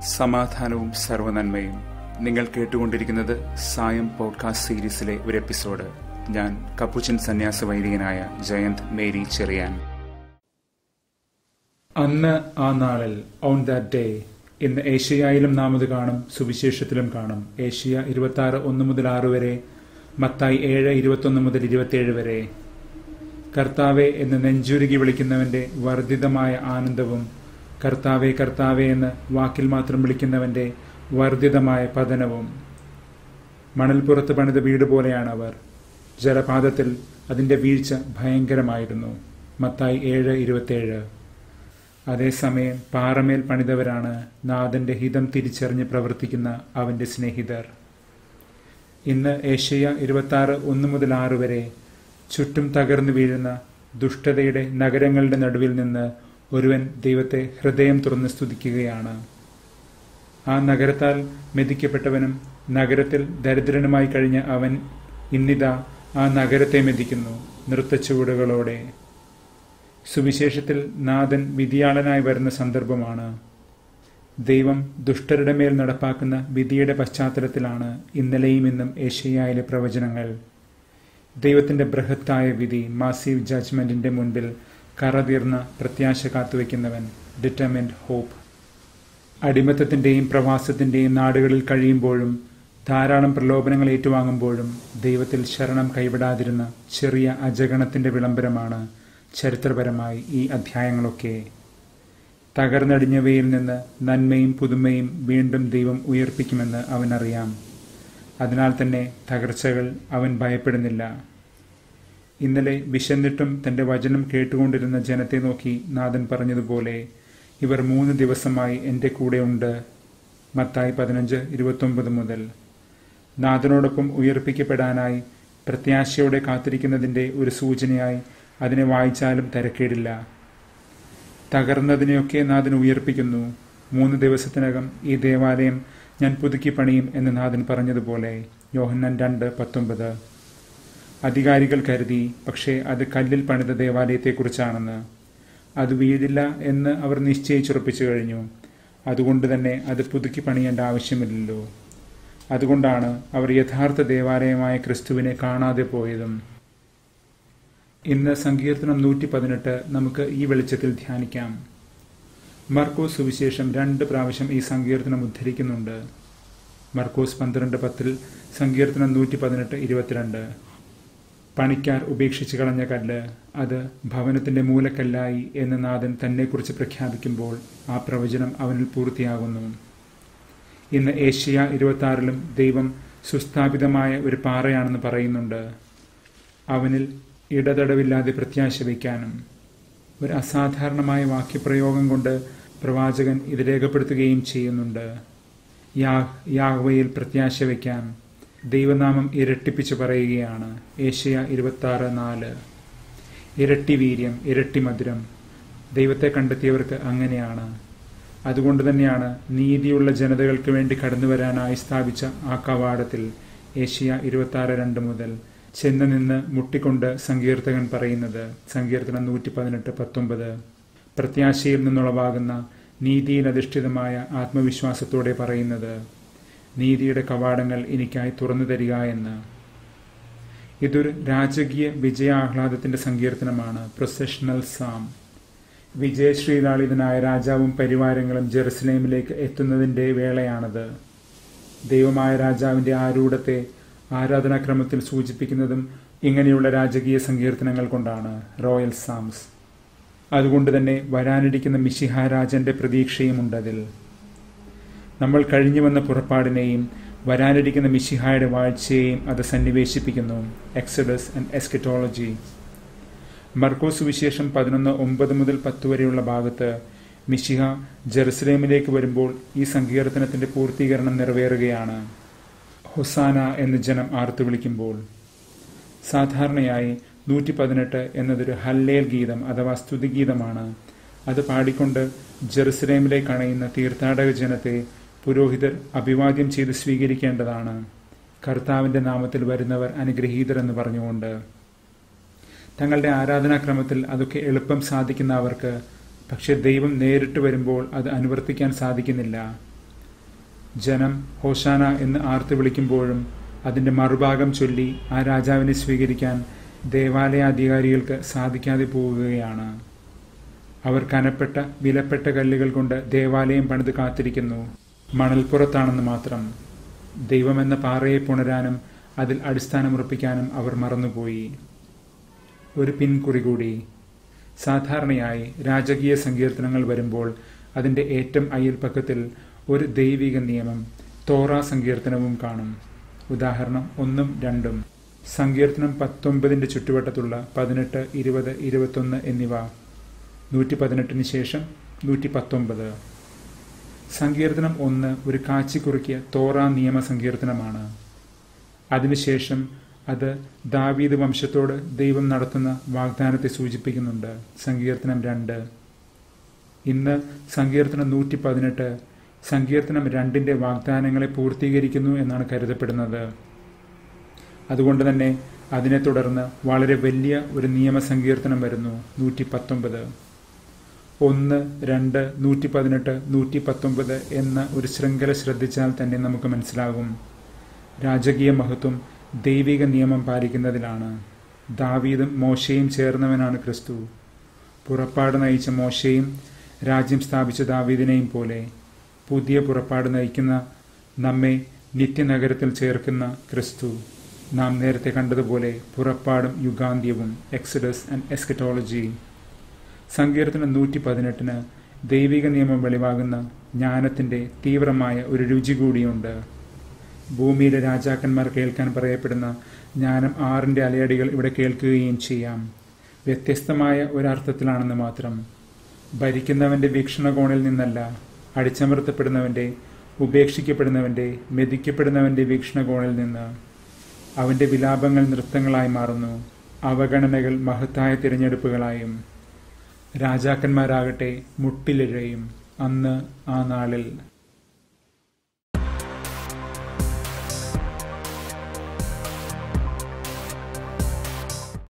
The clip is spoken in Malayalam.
സമാധാനവും സർവനന്മയും നിങ്ങൾ കേട്ടുകൊണ്ടിരിക്കുന്നത് സായം പോഡ്കാസ്റ്റ് സീരീസിലെ ഒരു എപ്പിസോഡ് ഞാൻ കപ്പുച്ചൻ സന്യാസ വൈദികനായ ജയന്ത് മേരി ചെറിയാൻ അന്ന് ആ നാളിൽ ഓൺ ദാറ്റ് ഡേ ഇന്ന് ഏഷ്യയിലും നാം ഇത് കാണും സുവിശേഷത്തിലും കാണും ഏഷ്യ ഇരുപത്തി ആറ് ഒന്ന് മുതൽ ആറ് വരെ മത്തായി ഏഴ് ഇരുപത്തൊന്ന് മുതൽ ഇരുപത്തിയേഴ് വരെ കർത്താവെ എന്ന് നെഞ്ചുരുകി വിളിക്കുന്നവന്റെ വർദ്ധിതമായ ആനന്ദവും കർത്താവെ കർത്താവെ എന്ന് വാക്കിൽ മാത്രം വിളിക്കുന്നവന്റെ വർദ്ധിതമായ പതനവും മണൽപ്പുറത്ത് പണിത വീട് പോലെയാണ് അവർ ജലപാതത്തിൽ അതിന്റെ വീഴ്ച ഭയങ്കരമായിരുന്നു മത്തായി ഏഴ് ഇരുപത്തിയേഴ് അതേസമയം പാറമേൽ പണിതവരാണ് നാഥന്റെ ഹിതം തിരിച്ചറിഞ്ഞ് പ്രവർത്തിക്കുന്ന അവന്റെ സ്നേഹിതർ ഇന്ന് ഏഷ്യ ഇരുപത്തി ആറ് ഒന്ന് മുതൽ ആറ് വരെ ചുറ്റും തകർന്നു വീഴുന്ന ദുഷ്ടതയുടെ നഗരങ്ങളുടെ നടുവിൽ നിന്ന് ഒരുവൻ ദൈവത്തെ ഹൃദയം തുറന്ന് സ്തുതിക്കുകയാണ് ആ നഗരത്താൽ മെതിക്കപ്പെട്ടവനും നഗരത്തിൽ ദരിദ്രനുമായി കഴിഞ്ഞ അവൻ ഇന്നിതാ ആ നഗരത്തെ മെതിക്കുന്നു നൃത്തച്ചുവടുകളോടെ സുവിശേഷത്തിൽ നാഥൻ വിധിയാളനായി വരുന്ന സന്ദർഭമാണ് ദൈവം ദുഷ്ടരുടെ മേൽ നടപ്പാക്കുന്ന വിധിയുടെ പശ്ചാത്തലത്തിലാണ് ഇന്നലെയും ഇന്നും ഏഷ്യയിലെ പ്രവചനങ്ങൾ ദൈവത്തിന്റെ ബൃഹത്തായ വിധി മാസീവ് ജഡ്ജ്മെന്റിന്റെ മുൻപിൽ കറതീർന്ന പ്രത്യാശ കാത്തുവെക്കുന്നവൻ ഡിറ്റർമിൻഡ് ഹോപ്പ് അടിമത്തത്തിന്റെയും പ്രവാസത്തിന്റെയും നാടുകളിൽ കഴിയുമ്പോഴും ധാരാളം പ്രലോഭനങ്ങൾ ഏറ്റുവാങ്ങുമ്പോഴും ദൈവത്തിൽ ശരണം കൈവിടാതിരുന്ന ചെറിയ അജഗണത്തിന്റെ വിളംബരമാണ് ചരിത്രപരമായി ഈ അധ്യായങ്ങളൊക്കെ തകർന്നടിഞ്ഞവയിൽ നിന്ന് നന്മയും പുതുമയും വീണ്ടും ദൈവം ഉയർപ്പിക്കുമെന്ന് അവനറിയാം അതിനാൽ തന്നെ തകർച്ചകൾ അവൻ ഭയപ്പെടുന്നില്ല ഇന്നലെ വിശന്നിട്ടും തന്റെ വചനം കേട്ടുകൊണ്ടിരുന്ന ജനത്തെ നോക്കി നാഥൻ പറഞ്ഞതുപോലെ ഇവർ മൂന്ന് ദിവസമായി എൻ്റെ കൂടെയുണ്ട് മത്തായി പതിനഞ്ച് ഇരുപത്തൊമ്പത് മുതൽ നാഥനോടൊപ്പം ഉയർപ്പിക്കപ്പെടാനായി പ്രത്യാശയോടെ കാത്തിരിക്കുന്നതിൻ്റെ ഒരു സൂചനയായി അതിനെ വായിച്ചാലും തിരക്കേടില്ല തകർന്നതിനെയൊക്കെ നാഥൻ ഉയർപ്പിക്കുന്നു മൂന്ന് ദിവസത്തിനകം ഈ ദേവാലയം ഞാൻ പുതുക്കി പണിയും എന്ന് നാഥൻ പറഞ്ഞതുപോലെ യോഹന്നൻ രണ്ട് പത്തൊമ്പത് അധികാരികൾ കരുതി പക്ഷേ അത് കല്ലിൽ പണിത ദേവാലയത്തെക്കുറിച്ചാണെന്ന് അത് വീഴില്ല എന്ന് അവർ നിശ്ചയിച്ചുറപ്പിച്ചു കഴിഞ്ഞു അതുകൊണ്ട് തന്നെ അത് പുതുക്കി പണിയേണ്ട ആവശ്യമില്ലല്ലോ അതുകൊണ്ടാണ് അവർ യഥാർത്ഥ ദേവാലയമായ ക്രിസ്തുവിനെ കാണാതെ പോയതും ഇന്ന് സങ്കീർത്തനം നൂറ്റി പതിനെട്ട് നമുക്ക് ഈ വെളിച്ചത്തിൽ ധ്യാനിക്കാം മർക്കോസ് സുവിശേഷം രണ്ട് പ്രാവശ്യം ഈ സങ്കീർത്തനം ഉദ്ധരിക്കുന്നുണ്ട് മർക്കോസ് പന്ത്രണ്ട് പത്തിൽ സങ്കീർത്തനം നൂറ്റി പതിനെട്ട് ഇരുപത്തിരണ്ട് പണിക്കാർ ഉപേക്ഷിച്ച് കളഞ്ഞ കല്ല് അത് ഭവനത്തിന്റെ മൂലക്കല്ലായി എന്ന് നാഥൻ തന്നെക്കുറിച്ച് പ്രഖ്യാപിക്കുമ്പോൾ ആ പ്രവചനം അവനിൽ പൂർത്തിയാകുന്നു ഇന്ന് ഏഷ്യ ഇരുപത്തി ആറിലും ദൈവം സുസ്ഥാപിതമായ ഒരു പാറയാണെന്ന് പറയുന്നുണ്ട് അവനിൽ ഇടതടവില്ലാതെ പ്രത്യാശ വയ്ക്കാനും ഒരു അസാധാരണമായ വാക്യപ്രയോഗം കൊണ്ട് പ്രവാചകൻ ഇത് രേഖപ്പെടുത്തുകയും ചെയ്യുന്നുണ്ട് യാഹ് യാഹ്വയിൽ പ്രത്യാശ വയ്ക്കാൻ ദൈവനാമം ഇരട്ടിപ്പിച്ച് പറയുകയാണ് ഏഷ്യ ഇരുപത്തി ആറ് നാല് ഇരട്ടി വീര്യം ഇരട്ടി മധുരം ദൈവത്തെ കണ്ടെത്തിയവർക്ക് അങ്ങനെയാണ് അതുകൊണ്ട് തന്നെയാണ് നീതിയുള്ള ജനതകൾക്ക് വേണ്ടി കടന്നു വരാനായി സ്ഥാപിച്ച ആ കവാടത്തിൽ ഏഷ്യ ഇരുപത്തി ആറ് രണ്ട് മുതൽ ചെന്ന് നിന്ന് മുട്ടിക്കൊണ്ട് സങ്കീർത്തകൻ പറയുന്നത് സങ്കീർത്തനം നൂറ്റി പതിനെട്ട് പത്തൊമ്പത് പ്രത്യാശയിൽ നിന്നുളവാകുന്ന നീതിയിൽ അധിഷ്ഠിതമായ ആത്മവിശ്വാസത്തോടെ പറയുന്നത് നീതിയുടെ കവാടങ്ങൾ എനിക്കായി തുറന്നു തരിക എന്ന് ഇതൊരു രാജകീയ വിജയാഹ്ലാദത്തിന്റെ സങ്കീർത്തനമാണ് പ്രൊസഷണൽ സാം വിജയശ്രീലാളിതനായ രാജാവും പരിവാരങ്ങളും ജെറുസലേമിലേക്ക് എത്തുന്നതിന്റെ വേളയാണത് ദൈവമായ രാജാവിന്റെ ആരൂഢത്തെ ആരാധനാക്രമത്തിൽ സൂചിപ്പിക്കുന്നതും ഇങ്ങനെയുള്ള രാജകീയ സങ്കീർത്തനങ്ങൾ കൊണ്ടാണ് റോയൽ സാംസ് അതുകൊണ്ട് തന്നെ വരാനിരിക്കുന്ന മിശിഹാരാജന്റെ പ്രതീക്ഷയുമുണ്ടതിൽ നമ്മൾ കഴിഞ്ഞു വന്ന പുറപ്പാടിനെയും വരാനിരിക്കുന്ന മിശിഹായുടെ വാഴ്ചയെയും അത് സന്നിവേശിപ്പിക്കുന്നു എക്സഡസ് ആൻഡ് എസ്കറ്റോളജി മർക്കോസ് വിശേഷം പതിനൊന്ന് ഒമ്പത് മുതൽ പത്ത് വരെയുള്ള ഭാഗത്ത് മിശിഹ ജെറുസലേമിലേക്ക് വരുമ്പോൾ ഈ സങ്കീർത്തനത്തിന്റെ പൂർത്തീകരണം നിറവേറുകയാണ് ഹൊസാന എന്ന് ജനം ആർത്തു വിളിക്കുമ്പോൾ സാധാരണയായി നൂറ്റി പതിനെട്ട് എന്നതൊരു ഹല്ലേൽ ഗീതം അഥവാ സ്തുതിഗീതമാണ് അത് പാടിക്കൊണ്ട് ജെറുസലേമിലേക്ക് അണയുന്ന തീർത്ഥാടക ജനത്തെ പുരോഹിതർ അഭിവാദ്യം ചെയ്ത് സ്വീകരിക്കേണ്ടതാണ് കർത്താവിന്റെ നാമത്തിൽ വരുന്നവർ അനുഗ്രഹീതർ എന്ന് പറഞ്ഞുകൊണ്ട് തങ്ങളുടെ ആരാധനാക്രമത്തിൽ അതൊക്കെ എളുപ്പം സാധിക്കുന്ന അവർക്ക് പക്ഷെ ദൈവം നേരിട്ട് വരുമ്പോൾ അത് അനുവർത്തിക്കാൻ സാധിക്കുന്നില്ല ജനം ഹോഷാന എന്ന് ആർത്ത് വിളിക്കുമ്പോഴും അതിന്റെ മറുഭാഗം ചൊല്ലി ആ രാജാവിനെ സ്വീകരിക്കാൻ ദേവാലയ അധികാരികൾക്ക് സാധിക്കാതെ പോവുകയാണ് അവർ കനപ്പെട്ട വിലപ്പെട്ട കല്ലുകൾ കൊണ്ട് ദേവാലയം പണിത് കാത്തിരിക്കുന്നു മണൽപ്പുറത്താണെന്ന് മാത്രം ദൈവമെന്ന പാറയെ പുണരാനും അതിൽ അടിസ്ഥാനമുറപ്പിക്കാനും അവർ മറന്നുപോയി ഒരു പിൻകുറി കൂടി സാധാരണയായി രാജകീയ സങ്കീർത്തനങ്ങൾ വരുമ്പോൾ അതിന്റെ ഏറ്റം അയൽപ്പക്കത്തിൽ ഒരു ദൈവിക നിയമം തോറ സങ്കീർത്തനവും കാണും ഉദാഹരണം ഒന്നും രണ്ടും സങ്കീർത്തനം പത്തൊമ്പതിന്റെ ചുറ്റുവട്ടത്തുള്ള പതിനെട്ട് ഇരുപത് ഇരുപത്തൊന്ന് എന്നിവ നൂറ്റി പതിനെട്ടിന് ശേഷം നൂറ്റി പത്തൊമ്പത് സങ്കീർത്തനം ഒന്ന് ഒരു കാച്ചിക്കുറുക്കിയ തോറ നിയമ സങ്കീർത്തനമാണ് അതിനുശേഷം അത് ദാവീദ് വംശത്തോട് ദൈവം നടത്തുന്ന വാഗ്ദാനത്തെ സൂചിപ്പിക്കുന്നുണ്ട് സങ്കീർത്തനം രണ്ട് ഇന്ന് സങ്കീർത്തനം നൂറ്റി പതിനെട്ട് സങ്കീർത്തനം രണ്ടിന്റെ വാഗ്ദാനങ്ങളെ പൂർത്തീകരിക്കുന്നു എന്നാണ് കരുതപ്പെടുന്നത് അതുകൊണ്ട് തന്നെ അതിനെ തുടർന്ന് വളരെ വലിയ ഒരു നിയമസങ്കീർത്തനം വരുന്നു നൂറ്റി പത്തൊമ്പത് ഒന്ന് രണ്ട് നൂറ്റി പതിനെട്ട് നൂറ്റി പത്തൊമ്പത് എന്ന ഒരു ശൃംഖല ശ്രദ്ധിച്ചാൽ തന്നെ നമുക്ക് മനസ്സിലാകും രാജകീയ മഹത്വം ദൈവിക നിയമം പാലിക്കുന്നതിലാണ് ദാവീദും മോശയും ചേർന്നവനാണ് ക്രിസ്തു പുറപ്പാട് നയിച്ച മോശയും രാജ്യം സ്ഥാപിച്ച ദാവീദിനെയും പോലെ പുതിയ പുറപ്പാട് നയിക്കുന്ന നമ്മെ നിത്യനഗരത്തിൽ ചേർക്കുന്ന ക്രിസ്തു നാം നേരത്തെ കണ്ടതുപോലെ പുറപ്പാടും യുഗാന്ത്യവും എക്സഡസ് ആൻഡ് എസ്കറ്റോളജി സങ്കീർത്തനം നൂറ്റി പതിനെട്ടിന് ദൈവിക നിയമം വെളിവാകുന്ന ജ്ഞാനത്തിന്റെ തീവ്രമായ ഒരു രുചി കൂടിയുണ്ട് ഭൂമിയിലെ രാജാക്കന്മാർ കേൾക്കാൻ പറയപ്പെടുന്ന ജ്ഞാനം ആറിന്റെ അലയടികൾ ഇവിടെ കേൾക്കുകയും ചെയ്യാം വ്യത്യസ്തമായ ഒരർത്ഥത്തിലാണെന്ന് മാത്രം ഭരിക്കുന്നവന്റെ വീക്ഷണകോണിൽ നിന്നല്ല അടിച്ചമർത്തപ്പെടുന്നവന്റെ ഉപേക്ഷിക്കപ്പെടുന്നവന്റെ മെതിക്കപ്പെടുന്നവന്റെ വീക്ഷണകോണിൽ നിന്ന് അവന്റെ വിലാപങ്ങൾ നൃത്തങ്ങളായി മാറുന്നു അവഗണനകൾ മഹത്തായ തിരഞ്ഞെടുപ്പുകളായും രാജാക്കന്മാരാകട്ടെ മുട്ടിലിഴയും അന്ന് ആ നാളിൽ